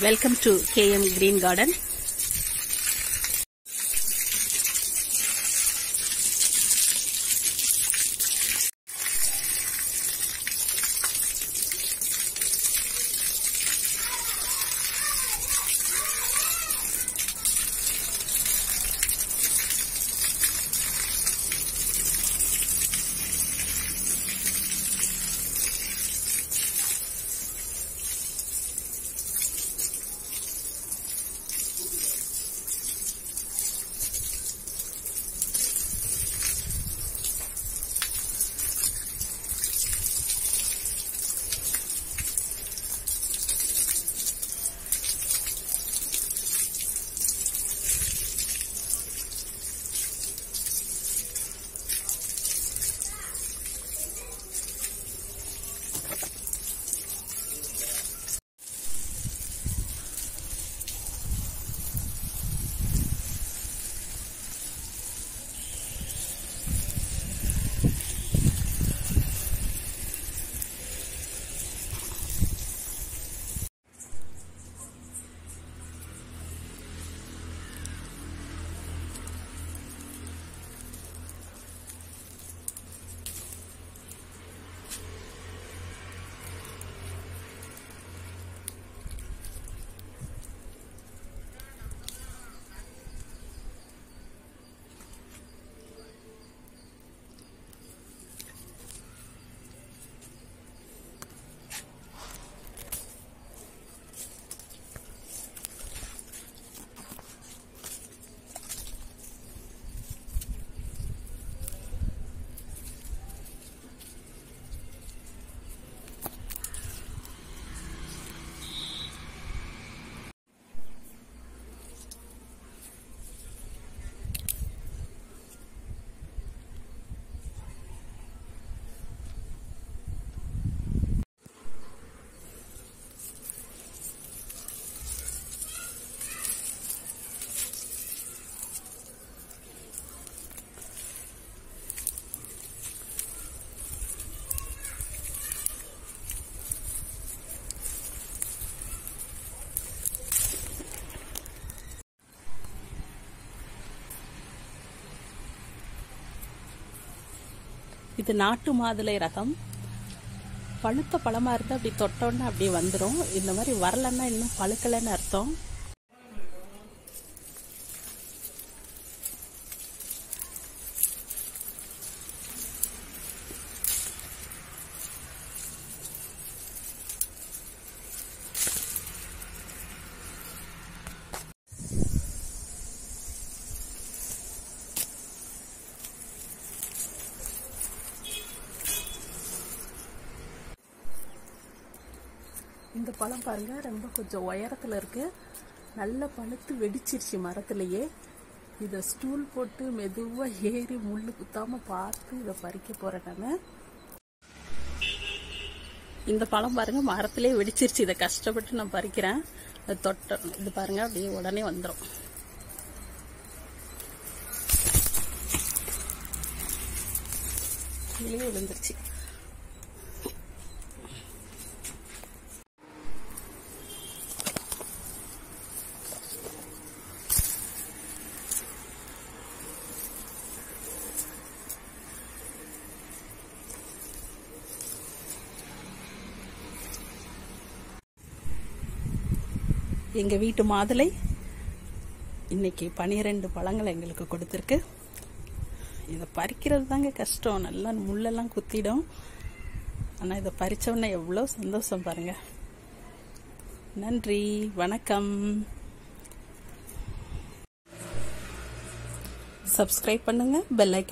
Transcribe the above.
Welcome to KM Green Garden. இது நாட்டு மாதுளை ரகம் பழுத்த பழமா இருந்தா அப்படி தொட்டோன்னா அப்படியே வந்துடும் இந்த மாதிரி வரலன்னா இன்னும் பழுக்கலைன்னு அர்த்தம் இந்த பழம் பாருங்க ரொம்ப கொஞ்சம் உயரத்துல இருக்கு நல்ல பழுத்து வெடிச்சிருச்சு மரத்திலேயே இதை ஸ்டூல் போட்டு மெதுவா ஏறி முள்ளு குத்தாம பார்த்து இதை பறிக்க போறேன் நான் இந்த பழம் பாருங்க மரத்திலே வெடிச்சிருச்சு இதை கஷ்டப்பட்டு நான் பறிக்கிறேன் அது தொட்ட இது பாருங்க அப்படியே உடனே வந்துடும் கீழே விழுந்துருச்சு எங்கள் வீட்டு மாதுளை இன்னைக்கு பனிரெண்டு பழங்கள் எங்களுக்கு கொடுத்துருக்கு இதை பறிக்கிறது தாங்க கஷ்டம் நல்லா முள்ளெல்லாம் குத்திடும் ஆனால் இதை பறித்தோன்னே எவ்வளோ சந்தோஷம் பாருங்க நன்றி வணக்கம் சப்ஸ்கிரைப் பண்ணுங்க பெல்